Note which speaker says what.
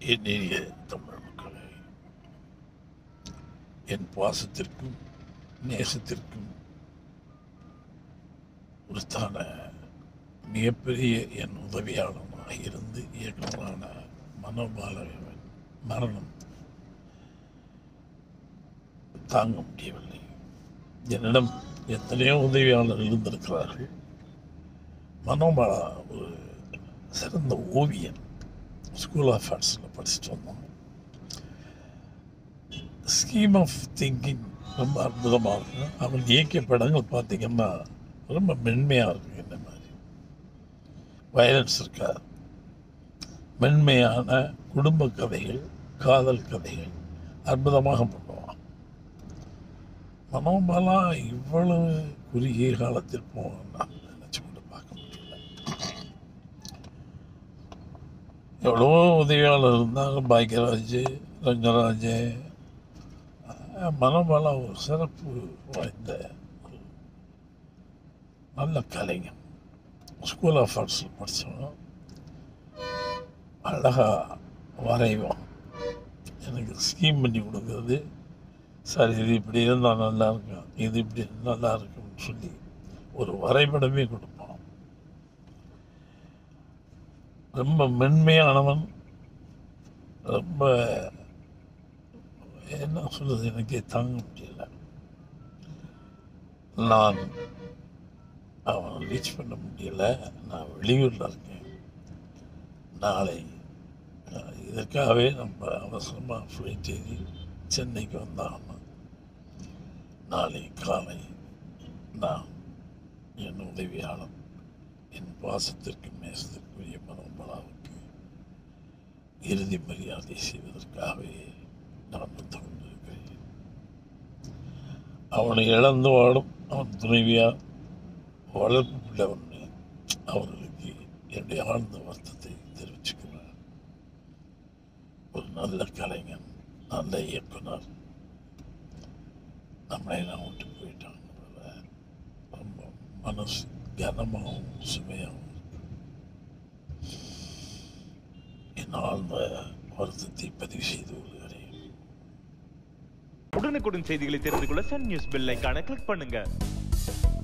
Speaker 1: என் இனிய தமிழ் மக்களே என் பாசத்திற்கும் நேசத்திற்கும் உரித்தான மிகப்பெரிய என் உதவியாளனாக இருந்து இயக்குனரான மனோபாலவன் மரணம் தாங்க முடியவில்லை என்னிடம் எத்தனையோ உதவியாளர்கள் இருந்திருக்கிறார்கள் மனோபாலா ஒரு சிறந்த ஓவியன் ஸ்கூல் ஆஃப் ஆர்ட்ஸில் படிச்சுட்டு வந்தோம் ஸ்கீம் ஆஃப் திங்கிங் ரொம்ப அற்புதமாக இருக்கும் அவன் இயக்கிய படங்கள் பார்த்தீங்கன்னா ரொம்ப மென்மையாக இருக்கும் இந்த மாதிரி வயலன்ஸ் இருக்காது மென்மையான குடும்ப கதைகள் காதல் கதைகள் அற்புதமாக பண்ணுவான் மனோபாலா இவ்வளவு குறுகிய காலத்தில் போவான் நான் நினச்சி கூட பார்க்க முடியல எவ்வளவோ உதவியாளர் இருந்தாங்க பாக்யராஜ் ரங்கராஜ் மனோபாலா ஒரு சிறப்பு வாய்ந்த ஒரு நல்ல கலைஞன் ஸ்கூல் ஆஃப் ஆர்ட்ஸில் படித்தவன் அழகாக வரைவோம் எனக்கு ஸ்கீம் பண்ணி கொடுக்குறது சார் இது இப்படி இருந்தால் நல்லா இருக்கும் இது இப்படி நல்லா இருக்கும்னு சொல்லி ஒரு வரைபடமே கொடுப்பான் ரொம்ப மென்மையானவன் ரொம்ப என்ன சொல்றது எனக்கே தாங்க முடியல நான் அவனை ரீச் பண்ண முடியல நான் வெளியூரில் இருக்கேன் நாளை அஹ், இதற்காகவே நம்ம அவசரமாக ஃப்ளைட் ஏறி சென்னைக்கு வந்தாகணும் நாளை காலை நான் என் உதவியாளர் என் பாசத்திற்கு நேசத்திற்குரிய மனோபலாவுக்கு இறுதி மரியாதை செய்வதற்காகவே நான் வந்து கொண்டிருக்கிறேன் அவனை இழந்து வாடும் அவன் துணைவியார் வளர்ப்பு பிள்ளை ஒன்று அவர்களுக்கு என்னுடைய ஆழ்ந்த வருத்தத்தை தெரிவிச்சுக்கிறேன் ஒரு நல்ல கலைஞன் நல்ல இயக்குனர் நம்மளை நான் விட்டு போயிட்டாங்க ரொம்ப மனசு கனமாகவும் சுமையாகவும் இருக்கு. என் ஆழ்ந்த வருத்தத்தை பதிவு செய்து கொள்கிறேன்
Speaker 2: உடனுக்குடன் செய்திகளை தெரிந்து கொள்ள சன் நியூஸ் பெல் ஐகானை கிளிக் பண்ணுங்க